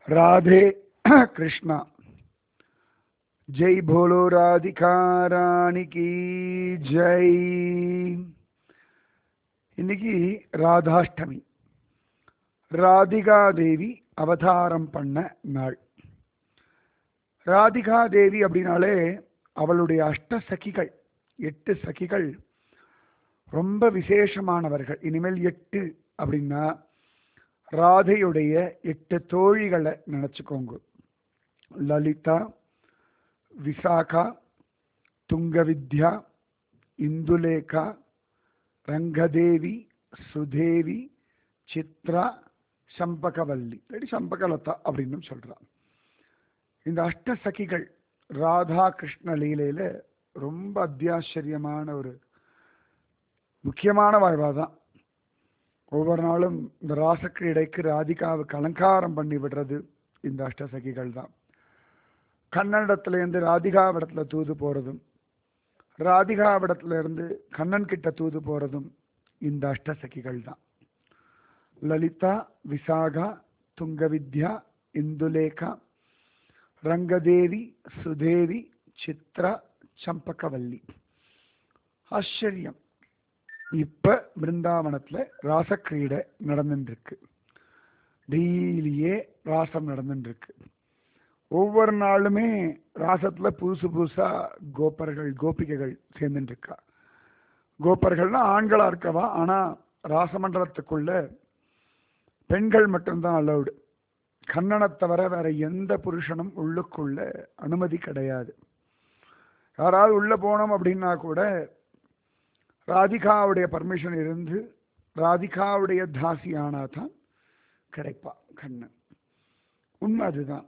राधे कृष्णा जय भोलो राधिका रानी की जय இன்னைக்கு ராதாஷ்டமி ராதிகா தேவி அவதாரம் பண்ண நாள் ராதிகா தேவி அப்படின்னாலே அவளுடைய அஷ்ட சகிகள் எட்டு சகிகள் ரொம்ப விசேஷமானவர்கள் இனிமேல் எட்டு அப்படின்னா ராதையுடைய எட்டு தோழிகளை நினச்சிக்கோங்க லலிதா விசாகா துங்கவித்யா இந்துலேகா ரங்கதேவி சுதேவி சித்ரா சம்பகவல்லி இல்லாட்டி சம்பகலதா அப்படின்னு சொல்றான் இந்த அஷ்ட சகிகள் ராதா கிருஷ்ண லீலையில ரொம்ப அத்தியாச்சரியமான ஒரு முக்கியமான வாழ்வா தான் ஒவ்வொரு நாளும் இந்த ராசக்கிரீடைக்கு ராதிகாவுக்கு அலங்காரம் பண்ணி விடுறது இந்த அஷ்டசகிகள் தான் கண்ணனிடத்துல ராதிகாவிடத்துல தூது போறதும் ராதிகாவிடத்துல இருந்து கண்ணன் கிட்ட தூது போறதும் இந்த அஷ்டசகிகள் தான் லலிதா விசாகா துங்கவித்யா இந்துலேகா ரங்கதேவி சுதேவி சித்ரா சம்பகவல்லி ஆச்சரியம் இப்ப பிருந்தாவனத்துல ராசக்கிரீடை நடந்துருக்கு டெய்லியே ராசம் நடந்துருக்கு ஒவ்வொரு நாளுமே ராசத்துல புதுசு புதுசா கோபர்கள் கோபிகைகள் சேர்ந்துட்டு இருக்கா கோபர்கள்னா ஆண்களா இருக்கவா ஆனா ராசமண்டலத்துக்குள்ள பெண்கள் மட்டும்தான் அலௌடு கண்ணனை தவிர வேற எந்த புருஷனும் உள்ளுக்குள்ள அனுமதி கிடையாது யாராவது உள்ள போனோம் அப்படின்னா கூட ராதிகாவுடைய பர்மிஷன் இருந்து ராதிகாவுடைய தாசி ஆனா தான் கிடைப்பா கண்ணன் உண்மை அதுதான்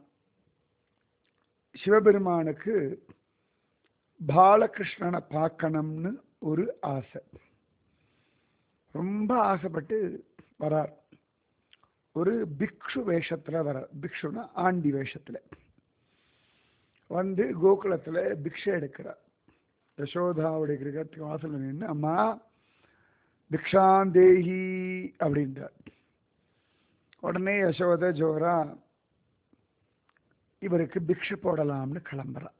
சிவபெருமானுக்கு பாலகிருஷ்ணனை பார்க்கணும்னு ஒரு ஆசை ரொம்ப ஆசைப்பட்டு வரார் ஒரு பிக்ஷு வேஷத்துல வர பிக்ஷுனா ஆண்டி வேஷத்துல வந்து கோகுலத்துல பிக்ஷை எடுக்கிறார் யசோதாவுடைய கிரகத்துக்கு வாசல்ல நின்று அம்மா பிக்ஷாந்தேகி அப்படின்றார் உடனே யசோத ஜோரா இவருக்கு பிக்ஷு போடலாம்னு கிளம்புறான்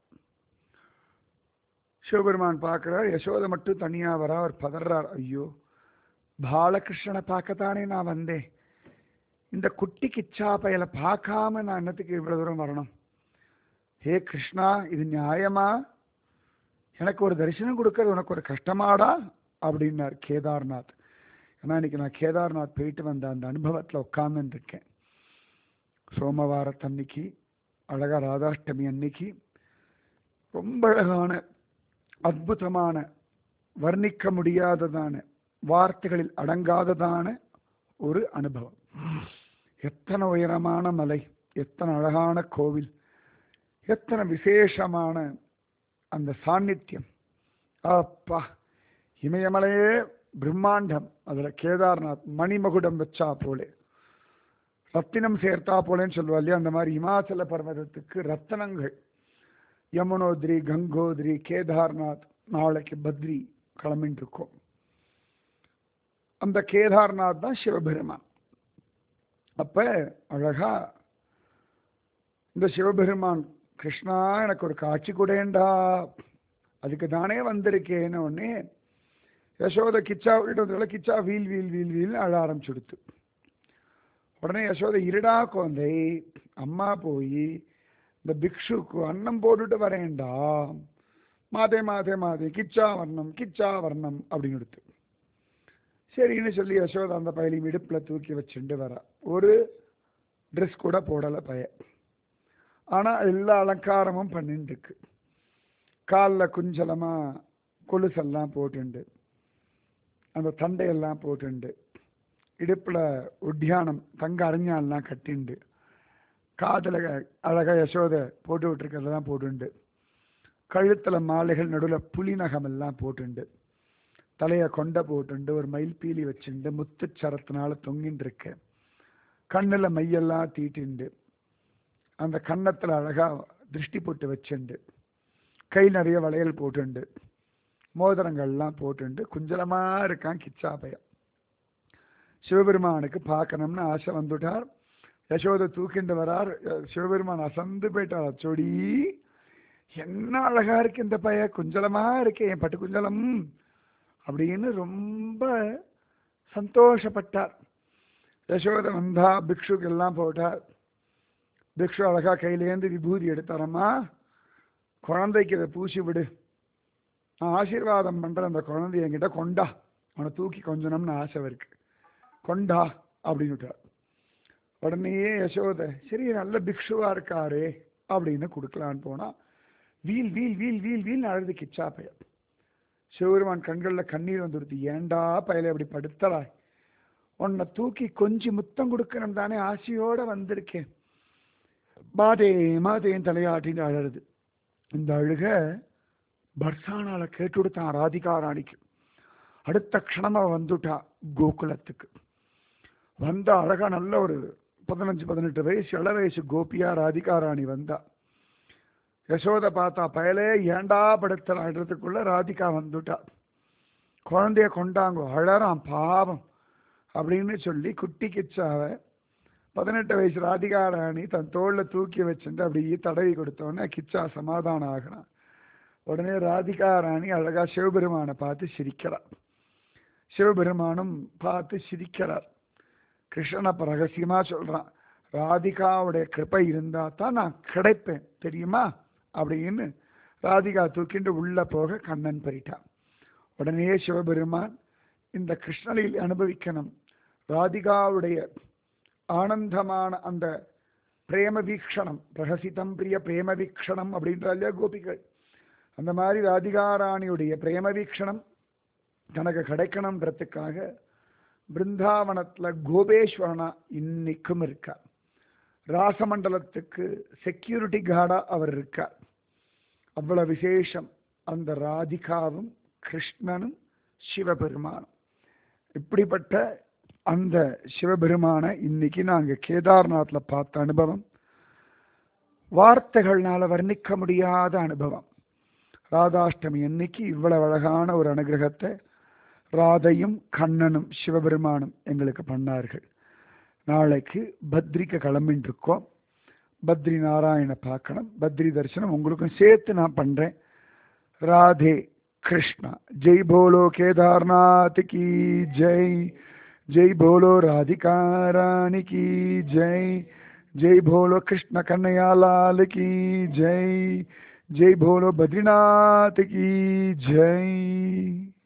சிவபெருமான் பார்க்கிறார் யசோதை மட்டும் தனியா வரா அவர் பதறார் ஐயோ பாலகிருஷ்ணனை பார்க்கத்தானே நான் வந்தேன் இந்த குட்டி கிச்சா பயலை பார்க்காம நான் என்னத்துக்கு இவ்வளவு தூரம் வரணும் ஹே கிருஷ்ணா இது நியாயமா எனக்கு ஒரு தரிசனம் கொடுக்கறது உனக்கு ஒரு கஷ்டமாடா அப்படின்னார் கேதார்நாத் ஏன்னா இன்னைக்கு நான் கேதார்நாத் போயிட்டு வந்த அந்த அனுபவத்தில் உட்கார்ந்துட்டு இருக்கேன் சோமவாரத்தன்னைக்கு அழகா ராதாஷ்டமி அன்னைக்கு ரொம்ப அழகான அற்புதமான வர்ணிக்க முடியாததான வார்த்தைகளில் அடங்காததான ஒரு அனுபவம் எத்தனை உயரமான மலை எத்தனை அழகான கோவில் எத்தனை விசேஷமான அந்த சாநித்தியம் அப்பா இமயமலையே பிரம்மாண்டம் அதுல கேதார்நாத் மணிமகுடம் வச்சா போலே ரத்தினம் சேர்த்தா போலேன்னு சொல்லுவா இல்லையா அந்த மாதிரி இமாச்சல பர்வதத்துக்கு ரத்தனங்கள் யமுனோத்ரி கங்கோத்ரி கேதார்நாத் நாளைக்கு பத்ரி கிளம்பின்னு இருக்கோம் அந்த கேதார்நாத் தான் சிவபெருமான் அப்ப அழகா இந்த சிவபெருமான் கிருஷ்ணா எனக்கு ஒரு காட்சி கூடேண்டா அதுக்கு தானே வந்திருக்கேன்னு உடனே யசோத கிச்சா விட்டு கிச்சா வீல் வீல் வீல் வீல் அழ ஆரம்பிச்சுடுத்து உடனே யசோத இருடா குழந்தை அம்மா போய் இந்த பிக்ஷுக்கு அன்னம் போட்டுட்டு வரேன்டா மாதே மாதே மாதே கிச்சா வர்ணம் கிச்சா வர்ணம் அப்படின்னு எடுத்து சரின்னு சொல்லி யசோதா அந்த பயலையும் இடுப்பில் தூக்கி வச்சுட்டு வர ஒரு ட்ரெஸ் கூட போடலை பய ஆனால் எல்லா அலங்காரமும் பண்ணிட்டு இருக்கு காலில் குஞ்சலமாக கொலுசெல்லாம் போட்டுண்டு அந்த தண்டையெல்லாம் போட்டுண்டு இடுப்பில் உத்தியானம் தங்க அரைஞான்லாம் கட்டிண்டு காதில் அழகாக யசோதை போட்டு விட்டுருக்கிறதெல்லாம் போட்டுண்டு கழுத்தில் மாலைகள் நடுவில் புலி நகம் எல்லாம் போட்டுண்டு தலையை கொண்டை போட்டுண்டு ஒரு மயில் பீலி வச்சுண்டு முத்து சரத்தினால தொங்கின்னு இருக்க கண்ணில் மையெல்லாம் தீட்டிண்டு அந்த கன்னத்தில் அழகா திருஷ்டி போட்டு வச்சுண்டு கை நிறைய வளையல் போட்டுண்டு மோதிரங்கள்லாம் போட்டுண்டு குஞ்சலமா இருக்கான் கிச்சா பையன் சிவபெருமானுக்கு பார்க்கணும்னு ஆசை வந்துட்டார் யசோதை தூக்கிண்டு வரார் அஹ் சிவபெருமான் அசந்து போயிட்டார் அச்சோடி என்ன அழகா இருக்கு இந்த பைய குஞ்சலமா இருக்கே என் பட்டு குஞ்சலம் அப்படின்னு ரொம்ப சந்தோஷப்பட்டார் யசோதை வந்தா பிக்ஷுக்கு எல்லாம் போட்டார் பிக்ஷு அழகா கையிலேருந்து விபூதி எடுத்தாரம்மா குழந்தைக்கு இதை பூசி விடு நான் ஆசீர்வாதம் பண்றேன் அந்த குழந்தைய என்கிட்ட கொண்டா அவனை தூக்கி கொஞ்சணும்னு ஆசை இருக்கு கொண்டா அப்படின்னு விட்டார் உடனேயே யசோதை சரி நல்ல பிக்ஷுவா இருக்காரே அப்படின்னு கொடுக்கலான்னு போனா வீல் வீல் வீல் வீல் வீல் அழுது கிச்சா பையன் சிவபெருமான் கண்கள்ல கண்ணீர் வந்துடுது ஏண்டா பயலை அப்படி படுத்தலாய் உன்னை தூக்கி கொஞ்சி முத்தம் கொடுக்கணும் தானே ஆசையோட வந்திருக்கேன் மாதே மாதேன் தலையாட்டின்னு அழறது இந்த அழுக பர்சானால கேட்டுடுத்தான் ராதிகா ராணிக்கு அடுத்த க்ஷணம் அவ வந்துட்டா கோகுலத்துக்கு வந்த அழகா நல்ல ஒரு பதினஞ்சு பதினெட்டு வயசு இள வயசு கோபியா ராதிகா ராணி வந்தா யசோதை பார்த்தா பயலே ஏண்டா படுத்துறான்றதுக்குள்ள ராதிகா வந்துட்டா குழந்தைய கொண்டாங்கோ அழறான் பாவம் அப்படின்னு சொல்லி குட்டி கிச்சாவ பதினெட்டு வயசு ராதிகா ராணி தன் தோல்ல தூக்கி வச்சிருந்து அப்படியே தடவி கொடுத்தோன்னே கிச்சா சமாதானம் ஆகிறான் உடனே ராதிகா ராணி அழகா சிவபெருமானை பார்த்து சிரிக்கிறார் சிவபெருமானும் பார்த்து சிரிக்கிறார் கிருஷ்ணன் அப்ப ரகசியமா சொல்றான் ராதிகாவுடைய கிருபை இருந்தா தான் நான் கிடைப்பேன் தெரியுமா அப்படின்னு ராதிகா தூக்கிண்டு உள்ள போக கண்ணன் போயிட்டான் உடனே சிவபெருமான் இந்த கிருஷ்ணனில் அனுபவிக்கணும் ராதிகாவுடைய ஆனந்தமான அந்த பிரேம வீக்ஷணம் பிரகசிதம் பிரிய பிரேம வீக்ஷணம் அப்படின்றா இல்லையா கோபிகள் அந்த மாதிரி ராதிகாராணியுடைய பிரேம வீக்ஷணம் தனக்கு கிடைக்கணுன்றதுக்காக பிருந்தாவனத்துல கோபேஸ்வரனா இன்னைக்கும் இருக்கா ராசமண்டலத்துக்கு செக்யூரிட்டி கார்டா அவர் இருக்கார் அவ்வளவு விசேஷம் அந்த ராதிகாவும் கிருஷ்ணனும் சிவபெருமானும் இப்படிப்பட்ட அந்த சிவபெருமானை இன்னைக்கு நாங்க கேதார்நாத்ல பார்த்த அனுபவம் வார்த்தைகள்னால வர்ணிக்க முடியாத அனுபவம் ராதாஷ்டமி அன்னைக்கு இவ்வளவு அழகான ஒரு அனுகிரகத்தை ராதையும் கண்ணனும் சிவபெருமானும் எங்களுக்கு பண்ணார்கள் நாளைக்கு பத்ரிக்கு கிளம்பின்னு இருக்கோம் பத்ரி நாராயண பார்க்கணும் பத்ரி தரிசனம் உங்களுக்கும் சேர்த்து நான் பண்றேன் ராதே கிருஷ்ணா ஜெய் போலோ கேதார்நாத் கி ஜெய் ஜெய் போலோ ராதிகா ராணி கி ஜெய் ஜெய் போலோ கிருஷ்ண கண்ணையா லால் கி ஜெய் ஜெய் போலோ பத்ரிநாத் கி ஜெய்